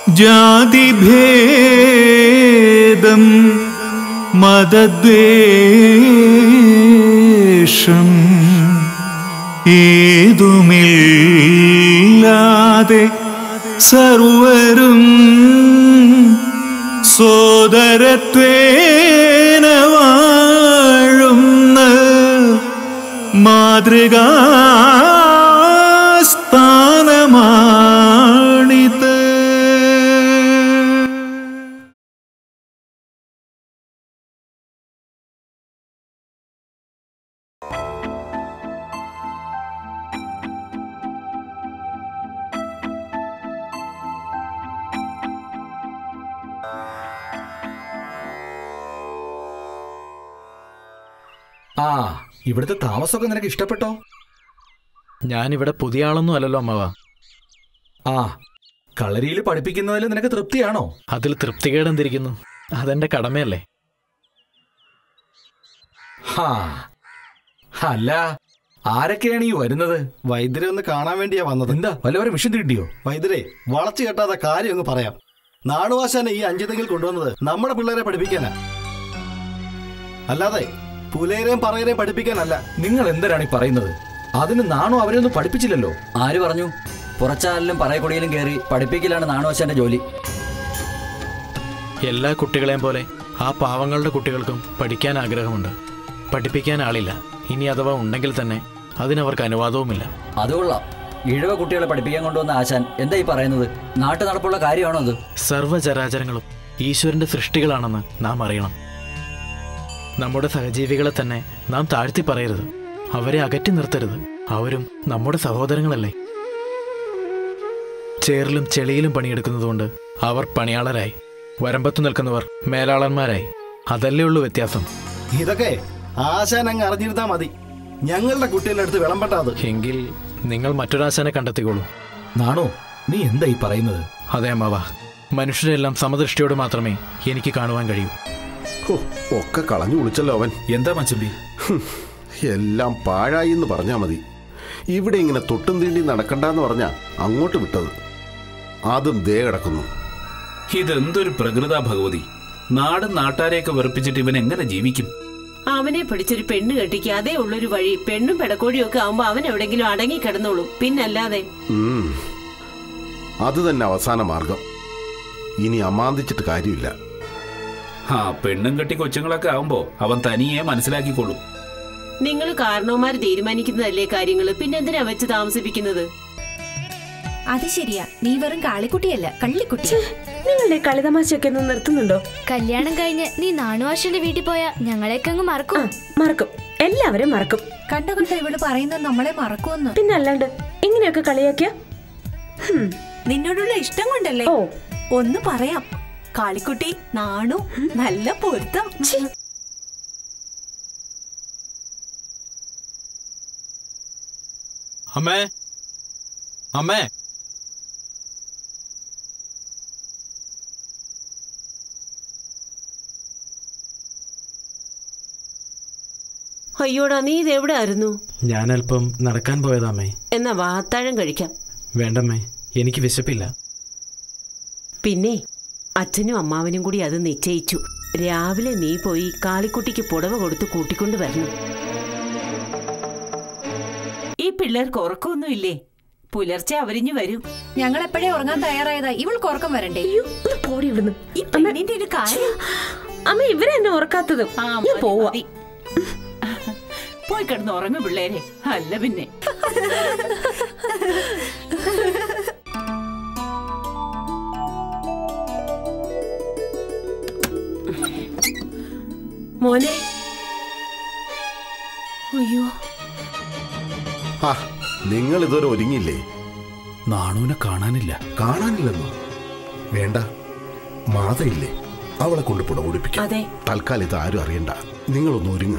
ജാതിഭേദം മതദ്വേഷം ഏതുമില്ലാതെ സർവരും സോദരത്വേന വാഴുന്ന മാതൃകാ സ്ഥാനമാണിത് ആ ഇവിടുത്തെ താമസമൊക്കെ നിനക്ക് ഇഷ്ടപ്പെട്ടോ ഞാനിവിടെ പുതിയ ആളൊന്നും അല്ലല്ലോ അമ്മവ ആ കളരിയിൽ പഠിപ്പിക്കുന്നതിൽ നിനക്ക് തൃപ്തിയാണോ അതിൽ തൃപ്തികേടെന്തിരിക്കുന്നു അതെന്റെ കടമയല്ലേ ഹാ അല്ല ആരൊക്കെയാണ് ഈ വരുന്നത് വൈദ്യരെ ഒന്ന് കാണാൻ വേണ്ടിയാ വന്നത് എന്താ വല്ലവരും വിഷം കിട്ടിയോ വൈദ്യരെ വളച്ചു കെട്ടാത്ത കാര്യം ഒന്ന് പറയാം നാണുവാശാനെ ഈ അഞ്ചുതെങ്കിൽ കൊണ്ടുവന്നത് നമ്മുടെ പിള്ളേരെ പഠിപ്പിക്കാനാ അല്ലാതെ പുലേരെയും പറയരെയും പഠിപ്പിക്കാനല്ല നിങ്ങൾ എന്തരാണ് ഈ പറയുന്നത് അതിന് നാണോ അവരെയൊന്നും പഠിപ്പിച്ചില്ലല്ലോ ആര് പറഞ്ഞു പുറച്ചാലിലും പറയക്കൊടിയിലും കയറി പഠിപ്പിക്കലാണ് നാണുവശന്റെ ജോലി എല്ലാ കുട്ടികളെയും പോലെ ആ പാവങ്ങളുടെ കുട്ടികൾക്കും പഠിക്കാൻ ആഗ്രഹമുണ്ട് പഠിപ്പിക്കാൻ ആളില്ല ഇനി അഥവാ ഉണ്ടെങ്കിൽ തന്നെ അതിനവർക്ക് അനുവാദവുമില്ല അത് കൊള്ളാം ഇഴവ കുട്ടികളെ പഠിപ്പിക്കാൻ കൊണ്ടുവന്ന ആശാൻ എന്താ ഈ പറയുന്നത് നാട്ടു നടപ്പുള്ള കാര്യമാണോ അത് സർവ്വചരാചരങ്ങളും ഈശ്വരന്റെ സൃഷ്ടികളാണെന്ന് നാം അറിയണം നമ്മുടെ സഹജീവികളെ തന്നെ നാം താഴ്ത്തി പറയരുത് അവരെ അകറ്റി നിർത്തരുത് അവരും നമ്മുടെ സഹോദരങ്ങളല്ലേ ചേറിലും ചെളിയിലും പണിയെടുക്കുന്നതുകൊണ്ട് അവർ പണിയാളരായി വരമ്പത്ത് നിൽക്കുന്നവർ മേലാളന്മാരായി അതല്ലേ ഉള്ളൂ വ്യത്യാസം ഇതൊക്കെ ആശാൻ അങ്ങ് അറിഞ്ഞിരുന്നാ മതി ഞങ്ങളുടെ കുട്ടികളുടെ അടുത്ത് വിളമ്പട്ടാ അത് എങ്കിൽ നിങ്ങൾ മറ്റൊരാശാനെ കണ്ടെത്തിക്കോളൂ നാണോ നീ എന്താ ഈ പറയുന്നത് അതെ അമ്മാവ മനുഷ്യരെല്ലാം സമദൃഷ്ടിയോട് മാത്രമേ എനിക്ക് കാണുവാൻ കഴിയൂ ഹോ, ഒക്കെ കളഞ്ഞു കുളിച്ചല്ലോ അവൻ എന്താ മച്ചമ്പി ഹും, എല്ലാം പാഴായി എന്ന് പറഞ്ഞാ മതി ഇവിടെ ഇങ്ങനെ തൊട്ടും തീണ്ടി നടക്കണ്ടെന്ന് പറഞ്ഞാ അങ്ങോട്ട് വിട്ടത് അതും ദേ കിടക്കുന്നു ഇതെന്തൊരു പ്രകൃത ഭഗവതി നാടും നാട്ടാരെയൊക്കെ വെറുപ്പിച്ചിട്ട് ഇവൻ എങ്ങനെ ജീവിക്കും അവനെ പിടിച്ചൊരു പെണ്ണ് കെട്ടിക്കുക അതേ ഉള്ളൊരു വഴി പെണ്ണും പെടക്കോഴിയും ഒക്കെ ആവുമ്പോ അവൻ എവിടെങ്കിലും അടങ്ങി കിടന്നോളും പിന്നല്ലാതെ ഉം. അത് തന്നെ അവസാന മാർഗം ഇനി അമാന്തിച്ചിട്ട് കാര്യമില്ല ആ പെണ്ണും കെട്ടി കൊച്ചുങ്ങളൊക്കെ ആവുമ്പോ അവൻ തനിയെ മനസ്സിലാക്കിക്കൊള്ളും നിങ്ങൾ കാരണവന്മാർ തീരുമാനിക്കുന്നതല്ലേ കാര്യങ്ങള് പിന്നെന്തിനാ വെച്ച് താമസിപ്പിക്കുന്നത് അത് ശരിയാ നീ വെറും കാളിക്കുട്ടിയല്ല കള്ളിക്കുട്ടി നിങ്ങളുടെ കളിതമാശയൊക്കെ ഒന്ന് നിർത്തുന്നുണ്ടോ കല്യാണം കഴിഞ്ഞ് നീ നാണുവാഷന്റെ വീട്ടിൽ പോയാ ഞങ്ങളെയൊക്കെ അങ്ങ് മറക്കും മറക്കും എല്ലാവരും മറക്കും കണ്ട കണ്ട ഇവള് പറയുന്നത് നമ്മളെ മറക്കുമെന്ന് പിന്നെ അല്ലാണ്ട് ഇങ്ങനെയൊക്കെ കളിയാക്കിയ നിന്നോടുള്ള ഇഷ്ടം കൊണ്ടല്ലേ ഓ ഒന്ന് പറയാം കാളിക്കുട്ടി നാണു നല്ല പൊരുത്തം അമ്മേ അമ്മേ അയ്യോടാ നീ ഇത് എവിടെ ആയിരുന്നു ഞാനല്പം നടക്കാൻ പോയതാമേ എന്നാ വാത്താഴം കഴിക്കാം വേണ്ടമ്മേ എനിക്ക് വിശപ്പില്ല പിന്നെ അച്ഛനും അമ്മാവനും കൂടി അത് നിശ്ചയിച്ചു രാവിലെ നീ പോയി കാളിക്കുട്ടിക്ക് പുടവ കൊടുത്ത് കൂട്ടിക്കൊണ്ട് വരണം ഈ പിള്ളേർക്ക് ഉറക്കമൊന്നുമില്ലേ പുലർച്ചെ അവരിഞ്ഞു വരും ഞങ്ങൾ എപ്പോഴേ ഉറങ്ങാൻ തയ്യാറായതാ ഇവൾക്ക് ഉറക്കം വരണ്ടേ ഒന്ന് പോടി ഇവിടുന്ന് ഈ പെണ്ണിന്റെ ഒരു കാര്യം അമ്മ ഇവരെ എന്നെ ഉറക്കാത്തത് ആ, ഞാൻ മതി, പോവാ മതി. പോയി കിടന്ന് ഉറങ്ങു പിള്ളേരെ അല്ല പിന്നെ മോനെ അയ്യോ ആ നിങ്ങൾ ഇതുവരെ ഒരുങ്ങിയില്ലേ നാണുവിനെ കാണാനില്ല കാണാനില്ലെന്നോ വേണ്ട മാതയില്ലേ അവളെ കൊണ്ട് പുട ഉടുപ്പിക്കാം അതെ തൽക്കാലം ഇത് ആരും അറിയണ്ട നിങ്ങളൊന്ന് ഒരുങ്ങ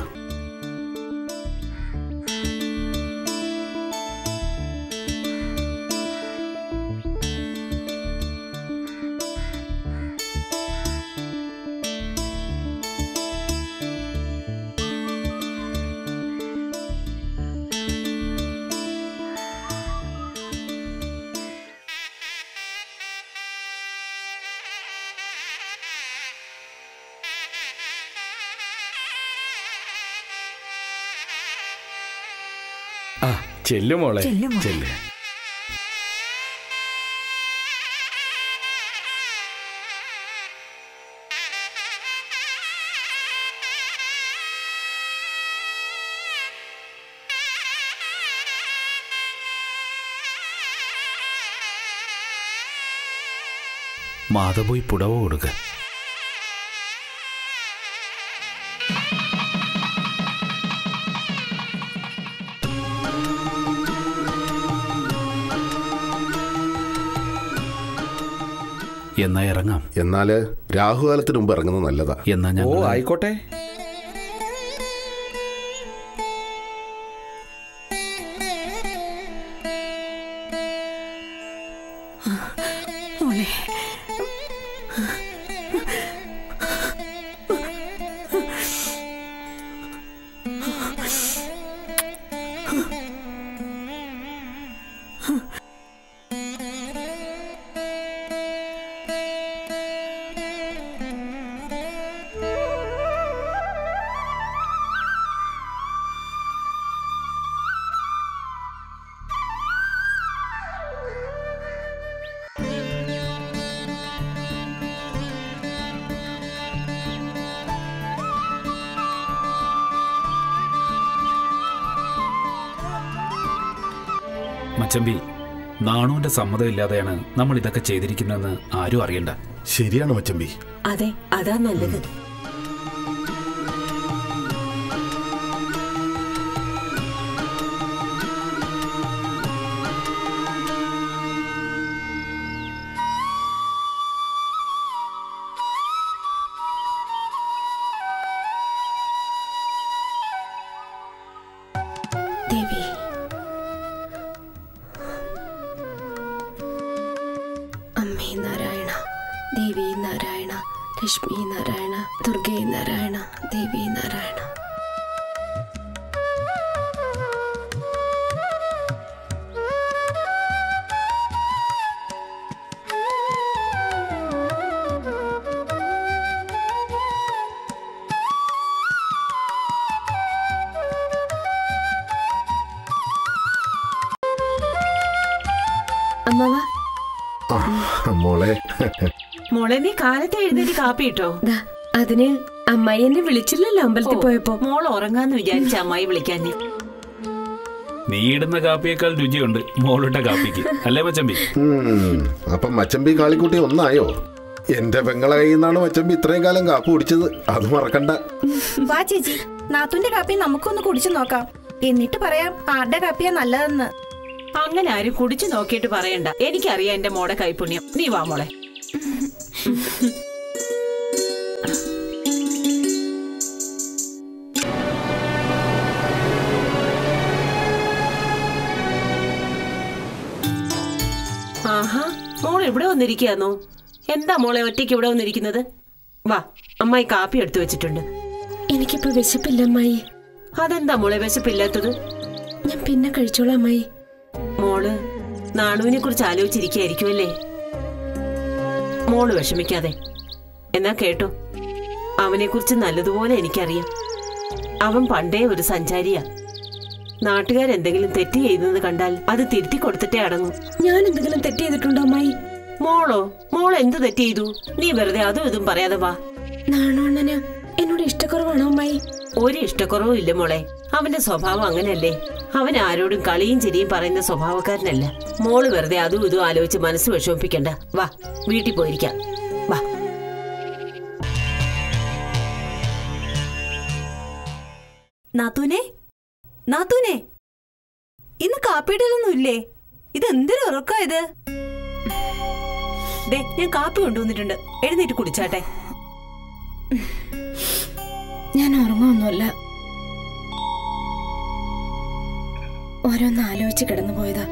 ചെല്ലുമോളെ ചെല്ലു മോളെ. ചെല്ല് മാധപോയി പുടവ കൊടുക്ക എന്നാ ഇറങ്ങാം എന്നാല് രാഹുകാലത്തിന് മുമ്പ് ഇറങ്ങുന്നത് നല്ലതാ എന്നാ ഓ ഞങ്ങൾ ആയിക്കോട്ടെ മോളെ മച്ചമ്പി നാണുവിന്റെ സമ്മതം ഇല്ലാതെയാണ് നമ്മൾ ഇതൊക്കെ ചെയ്തിരിക്കുന്നതെന്ന് ആരും അറിയണ്ട ശരിയാണ് മച്ചമ്പി അതെ അതാ നല്ലത് ദേവി അമ്മേ നാരായണ ദേവി നാരായണ ലക്ഷ്മി നാരായണ ദുർഗേ നാരായണ ദേവി നാരായണ അമ്മവാ മോളെ മോളെ നീ കാലത്തെ എഴുന്നേറ്റ് കാപ്പി ഇട്ടോ ദാ അതിന് അമ്മായി എന്നെ വിളിച്ചില്ലല്ലോ അമ്പലത്തിൽ പോയപ്പോ മോൾ ഉറങ്ങാന്ന് വിചാരിച്ച അമ്മായി വിളിക്കാൻ നീ ഇടുന്ന കാപ്പിയേക്കാൾ രുചിയുണ്ട് മോളുടെ കാപ്പിക്ക് അല്ലേ മച്ചമ്പി ഉം, അപ്പം മച്ചമ്പി കാളിക്കുട്ടി ഒന്നായോ എന്റെ പെങ്ങളെ കയ്യിൽ നിന്നാണ് മച്ചമ്പി ഇത്രയും കാലം കാപ്പ് കുടിച്ചത് അത് മറക്കണ്ട വാ ചേച്ചി നാത്തുന്റെ കാപ്പി നമുക്കൊന്ന് കുടിച്ചു നോക്കാം എന്നിട്ട് പറയാം ആരുടെ കാപ്പിയാ നല്ലതെന്ന് അങ്ങനെ ആരും കുടിച്ചു നോക്കിയിട്ട് പറയണ്ട എനിക്കറിയാം എന്റെ മോടെ കൈപുണ്യം നീ വാ മോളെ ആഹാ മോൾ ഇവിടെ വന്നിരിക്കുകയാണോ എന്താ മോളെ ഒറ്റയ്ക്ക് ഇവിടെ വന്നിരിക്കുന്നത് വാ അമ്മായി കാപ്പി എടുത്തു വെച്ചിട്ടുണ്ട് എനിക്കിപ്പോ വിശപ്പില്ല അമ്മായി അതെന്താ മോളെ വിശപ്പില്ലാത്തത് ഞാൻ പിന്നെ കഴിച്ചോളാം അമ്മായി മോള് നാണുവിനെ കുറിച്ച് ആലോചിച്ചിരിക്കുകയായിരിക്കും അല്ലേ മോള് വിഷമിക്കാതെ എന്നാ കേട്ടോ അവനെ കുറിച്ച് നല്ലതുപോലെ എനിക്കറിയാം അവൻ പണ്ടേ ഒരു സഞ്ചാരിയാ നാട്ടുകാരെന്തെങ്കിലും തെറ്റ് ചെയ്യുന്നത് കണ്ടാൽ അത് തിരുത്തി കൊടുത്തിട്ടേ അടങ്ങും ഞാൻ എന്തെങ്കിലും തെറ്റ് ചെയ്തിട്ടുണ്ടോ അമ്മായി മോളോ മോൾ എന്ത് തെറ്റ് ചെയ്തു നീ വെറുതെ അതും ഇതും പറയാതെ വാ നാണോണ്ണന് എന്നോട് ഇഷ്ടക്കുറവാണോ അമ്മായി ഒരു ഇഷ്ടക്കുറവും ഇല്ല മോളെ അവന്റെ സ്വഭാവം അങ്ങനല്ലേ അവൻ ആരോടും കളിയും ചിരിയും പറയുന്ന സ്വഭാവക്കാരനല്ല മോള് വെറുതെ അതും ഇതും ആലോചിച്ച് മനസ്സ് വിഷമിപ്പിക്കണ്ട വാ വീട്ടിൽ പോയിരിക്കാം വാ നാത്തൂനെ നാത്തൂനെ ഇന്ന് കാപ്പിയിടലൊന്നും ഇല്ലേ ഇത് എന്തൊരു ഉറക്കാ ഇത് ദേ ഞാൻ കാപ്പി കൊണ്ടുവന്നിട്ടുണ്ട് എഴുന്നേറ്റ് കുടിച്ചാട്ടെ ഞാൻ ഉറങ്ങുമൊന്നുമല്ല ഓരോന്ന് ആലോചിച്ച് കിടന്നു പോയതാ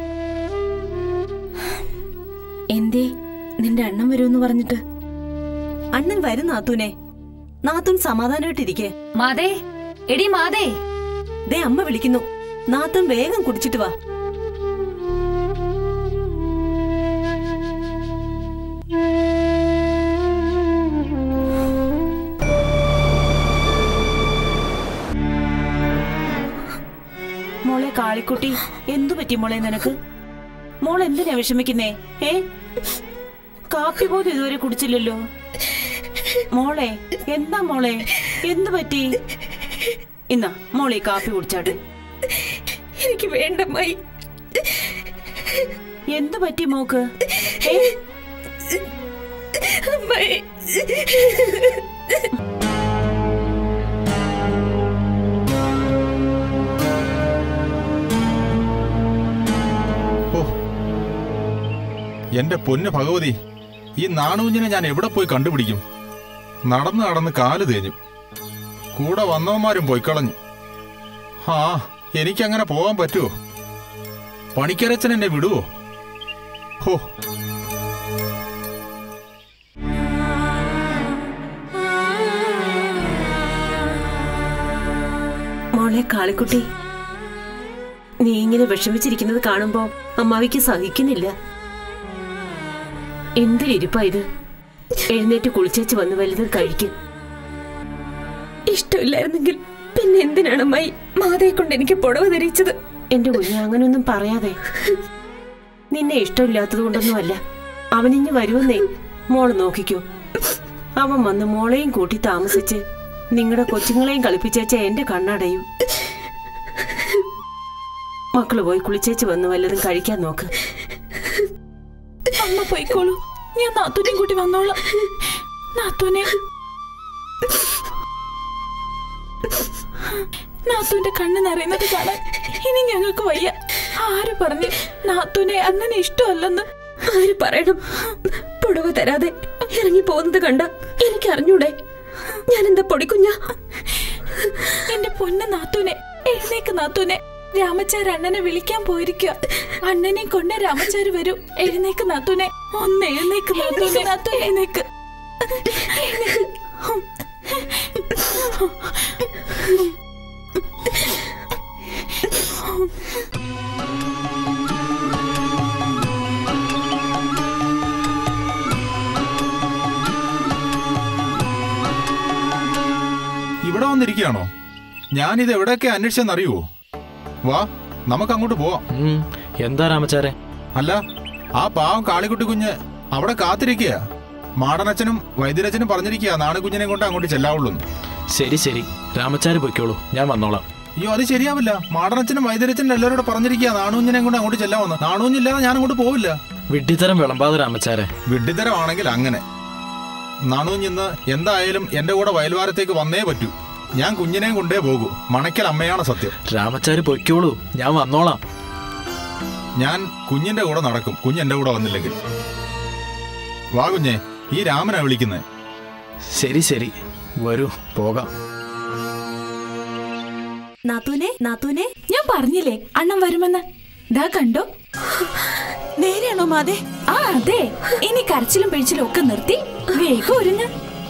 എന്തേ നിന്റെ അണ്ണം വരുമെന്ന് പറഞ്ഞിട്ട് അണ്ണൻ വരും നാത്തൂനെ നാത്തൂൻ സമാധാനമായിട്ടിരിക്കെ മാതേ എടി മാതേ ദേ അമ്മ വിളിക്കുന്നു നാത്തൂൻ വേഗം കുടിച്ചിട്ട് വാ മോളെ കാളിക്കുട്ടി എന്തു പറ്റി മോളെ നിനക്ക് മോൾ എന്തിനാ വിഷമിക്കുന്നേ ഏ കാപ്പി പോലും ഇതുവരെ കുടിച്ചില്ലല്ലോ മോളെ എന്താ മോളെ എന്തു പറ്റി ഇന്നാ മോളെ ഈ കാപ്പി കുടിച്ചാട്ടെ എനിക്ക് വേണ്ടമ്മായി എന്തു പറ്റി മോക്ക് ഏ അമ്മായി എന്റെ പൊന്ന് ഭഗവതി ഈ നാണുകുഞ്ഞിനെ ഞാൻ എവിടെ പോയി കണ്ടുപിടിക്കും നടന്ന് നടന്ന് കാല് തേഞ്ഞു കൂടെ വന്നവന്മാരും പോയി കളഞ്ഞു ആ എനിക്കങ്ങനെ പോകാൻ പറ്റുമോ പണിക്കരച്ചൻ എന്നെ വിടുവോ ഹോ മോളെ കാളിക്കുട്ടി നീ ഇങ്ങനെ വിഷമിച്ചിരിക്കുന്നത് കാണുമ്പോ അമ്മാവിക്ക് സഹിക്കുന്നില്ല എന്തൊരിപ്പാ ഇത് എഴുന്നേറ്റ് കുളിച്ചേച്ച് വന്ന് വലുതും കഴിക്കും ഇഷ്ടമില്ലായിരുന്നെങ്കിൽ പിന്നെ എന്തിനാണ് അമ്മായി മാതയെ കൊണ്ട് എനിക്ക് പുടവ ധരിച്ചത് എന്റെ കുഞ്ഞ് അങ്ങനൊന്നും പറയാതെ നിന്നെ ഇഷ്ടമില്ലാത്തത് കൊണ്ടൊന്നുമല്ല അവനിഞ്ഞ് വരുമെന്നേ മോള് നോക്കിക്കോ അവൻ വന്ന് മോളെയും കൂട്ടി താമസിച്ച് നിങ്ങളുടെ കൊച്ചുങ്ങളെയും കളിപ്പിച്ചേച്ച എന്റെ കണ്ണടയും മക്കള് പോയി കുളിച്ചേച്ച് വന്ന് വല്ലതും കഴിക്കാൻ നോക്ക് അമ്മ പോയിക്കോളൂ ഞാൻ നാത്തൂനെയും കൂട്ടി വന്നോളാം നാത്തൂനെ നാത്തൂന്റെ കണ്ണ് നിറയുന്നത് കാണാൻ ഇനി ഞങ്ങൾക്ക് വയ്യ ആര് പറഞ്ഞ് നാത്തൂനെ അങ്ങനെ ഇഷ്ടമല്ലെന്ന് ആര് പറയണം പുടവ തരാതെ ഇറങ്ങി പോകുന്നത് കണ്ട എനിക്ക് അറിഞ്ഞൂടെ ഞാൻ എന്താ പൊടിക്കുഞ്ഞ എന്റെ പൊന്ന നാത്തൂനെ എഴുന്നേക്ക് നാത്തൂനെ രാമച്ചാർ അണ്ണനെ വിളിക്കാൻ പോയിരിക്കുക അണ്ണനെ കൊണ്ട് രാമച്ചാർ വരും എഴുന്നേക്ക് നാത്തൂനെ ഒന്ന് എഴുന്നേക്ക് നാത്തൂനെ നാത്തൂ എഴുന്നേക്ക് ഇവിടെ വന്നിരിക്കുകയാണോ ഞാനിത് എവിടെയൊക്കെ അന്വേഷിച്ചെന്നറിയുവോ വാ നമുക്ക് അങ്ങോട്ട് പോവാം എന്താ രാമച്ചാരെ അല്ല ആ പാവം കാളിക്കുട്ടി കുഞ്ഞ് അവിടെ കാത്തിരിക്കുക മാടനച്ഛനും വൈദ്യരച്ഛനും പറഞ്ഞിരിക്കുക നാണു കുഞ്ഞിനെ കൊണ്ട് അങ്ങോട്ട് ചെല്ലാവുള്ളൂ ശരി ശരി രാമച്ചാര് പൊയ്ക്കോളൂ ഞാൻ വന്നോളാം അയ്യോ അത് ശരിയാവില്ല മാടനച്ഛനും വൈദ്യരച്ഛനും എല്ലാവരോടും പറഞ്ഞിരിക്കുക നാണുകുഞ്ഞിനെ കൊണ്ട് അങ്ങോട്ട് ചെല്ലാമെന്ന് നാണുകുഞ്ഞില്ലാതെ ഞാൻ അങ്ങോട്ട് പോവില്ല വിഡ്ഢിത്തരം വിളമ്പാതെ രാമച്ചാരെ വിഡ്ഢിത്തരമാണെങ്കിൽ അങ്ങനെ നാണുകുഞ്ഞിന്ന് എന്തായാലും എന്റെ കൂടെ വയൽവാരത്തേക്ക് വന്നേ പറ്റൂ ഞാൻ കുഞ്ഞിനെയും കൊണ്ടേ പോകൂ മണയ്ക്കൽ അമ്മയാണ് സത്യം രാമച്ചാര് പൊയ്ക്കോളൂ ഞാൻ വന്നോളാം ഞാൻ കുഞ്ഞിന്റെ കൂടെ നടക്കും കുഞ്ഞ് എന്റെ കൂടെ വന്നില്ലെങ്കിൽ വാ കുഞ്ഞെ ഈ രാമനാ വിളിക്കുന്നത് ശരി ശരി വരൂ പോകാം നാത്തൂനെ നാത്തൂനെ ഞാൻ പറഞ്ഞില്ലേ അണ്ണൻ വരുമെന്ന് ദാ കണ്ടോ നേരെയാണോ മാതെ ആ അതെ ഇനി കരച്ചിലും പിഴിച്ചിലും ഒക്കെ നിർത്തി വേഗം ഒരുങ്ങ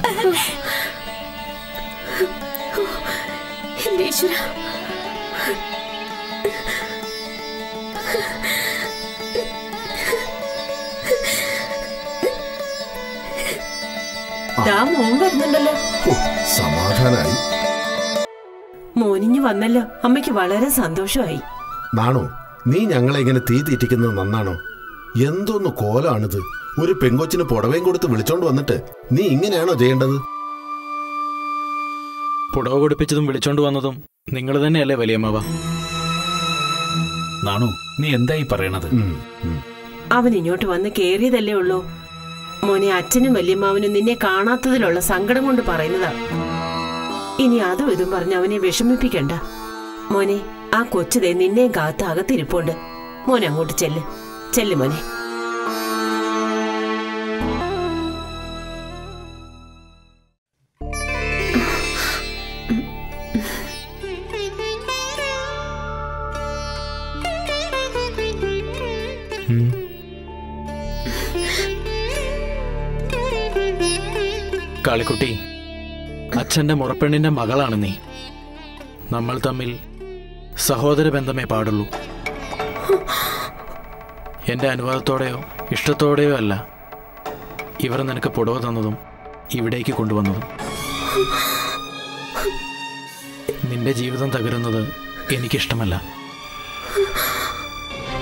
എന്റെ ഈശ്വര ദാ മോൻ വരുന്നുണ്ടല്ലോ സമാധാനായി മോനിഞ്ഞ് വന്നല്ലോ അമ്മയ്ക്ക് വളരെ സന്തോഷമായി നാണോ നീ ഞങ്ങളെ ഇങ്ങനെ തീ തീറ്റിക്കുന്നത് നന്നാണോ എന്തോന്ന് കോലാണിത് ഒരു പെങ്കൊച്ചിന് പുടവയും കൊടുത്ത് വിളിച്ചോണ്ട് വന്നിട്ട് നീ ഇങ്ങനെയാണോ ചെയ്യേണ്ടത് പുടവ കൊടുപ്പിച്ചതും വിളിച്ചോണ്ട് വന്നതും നിങ്ങൾ തന്നെയല്ലേ വലിയമ്മവ നാണു നീ എന്തായി പറയണത് അവൻ ഇങ്ങോട്ട് വന്ന് കേറിയതല്ലേ ഉള്ളൂ മോനെ അച്ഛനും വല്യമ്മാവനും നിന്നെ കാണാത്തതിലുള്ള സങ്കടം കൊണ്ട് പറയുന്നതാ ഇനി അതും ഇതും പറഞ്ഞ് അവനെ വിഷമിപ്പിക്കണ്ട മോനെ ആ കൊച്ചുതേ നിന്നെയും കാത്ത് അകത്തിരിപ്പുണ്ട് മോനെ അങ്ങോട്ട് ചെല്ല് ചെല്ല് മോനെ കാളിക്കുട്ടി അച്ഛന്റെ മുറപ്പെണ്ണിന്റെ മകളാണ് നീ നമ്മൾ തമ്മിൽ സഹോദര ബന്ധമേ പാടുള്ളൂ എന്റെ അനുവാദത്തോടെയോ ഇഷ്ടത്തോടെയോ അല്ല ഇവർ നിനക്ക് പുടവ തന്നതും ഇവിടേക്ക് കൊണ്ടുവന്നതും നിന്റെ ജീവിതം തകരുന്നത് എനിക്കിഷ്ടമല്ല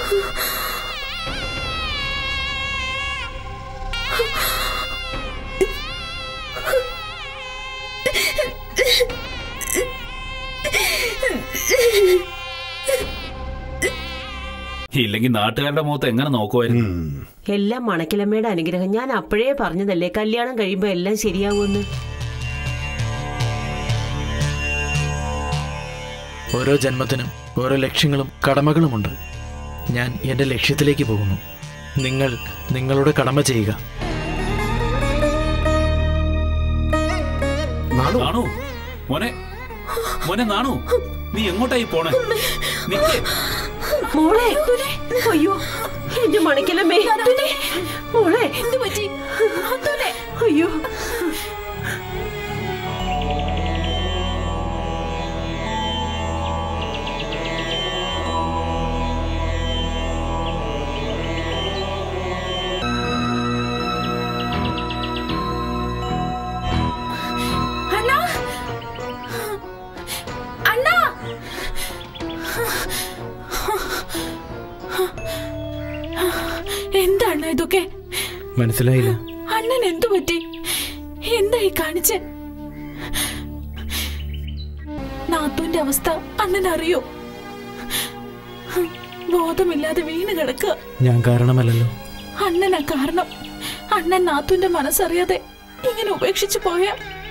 ഇല്ലെങ്കിൽ നാട്ടുകാരുടെ മുഖത്ത് എങ്ങനെ നോക്കുമായിരുന്നു എല്ലാം മണക്കിലമ്മയുടെ അനുഗ്രഹം ഞാൻ അപ്പോഴേ പറഞ്ഞതല്ലേ കല്യാണം കഴിയുമ്പോ എല്ലാം ശരിയാവുമെന്ന് ഓരോ ജന്മത്തിനും ഓരോ ലക്ഷ്യങ്ങളും കടമകളുമുണ്ട് ഞാൻ എൻ്റെ ലക്ഷ്യത്തിലേക്ക് പോകുന്നു നിങ്ങൾ നിങ്ങളുടെ കടമ ചെയ്യുക നാണു മോനെ മോനെ നാണു നീ എങ്ങോട്ടായി പോണേ നിക്ക് മോളെ അയ്യോ എന്റെ മണിക്കലമ്മേ മോളെ എന്ത് പറ്റി അയ്യോ അണ്ണാ അണ്ണാ എന്താണ് ഇതൊക്കെ മനസ്സിലായില്ല അണ്ണൻ എന്തു പറ്റി എന്തായി കാണിച്ച് നാത്തൂന്റെ അവസ്ഥ അണ്ണൻ അറിയോ ബോധമില്ലാതെ വീണ് കിടക്കുക ഞാൻ കാരണമല്ലല്ലോ അണ്ണനാ കാരണം അണ്ണൻ നാത്തൂന്റെ മനസ്സറിയാതെ ഇങ്ങനെ ഉപേക്ഷിച്ചു പോയ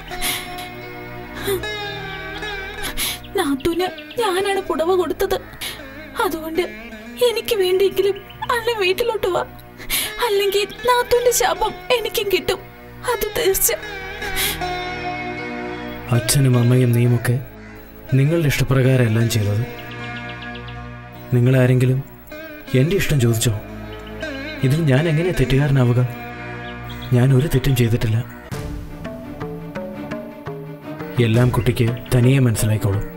നാത്തൂന് ഞാനാണ് പുടവ കൊടുത്തത് അതുകൊണ്ട് എനിക്ക് വേണ്ടിയെങ്കിലും അണ്ണൻ വീട്ടിലോട്ട് വാ അല്ലെങ്കിൽ നാത്തൂന്റെ ശാപം എനിക്കും കിട്ടും അത് തീർച്ച അച്ഛനും അമ്മയും നീയുമൊക്കെ നിങ്ങളുടെ ഇഷ്ടപ്രകാരം എല്ലാം ചെയ്തത് നിങ്ങളാരെങ്കിലും എൻ്റെ ഇഷ്ടം ചോദിച്ചോ ഇതിൽ ഞാൻ എങ്ങനെ തെറ്റുകാരനാവുക ഞാൻ ഒരു തെറ്റും ചെയ്തിട്ടില്ല എല്ലാം കുട്ടിക്ക് തനിയെ മനസ്സിലായിക്കോളും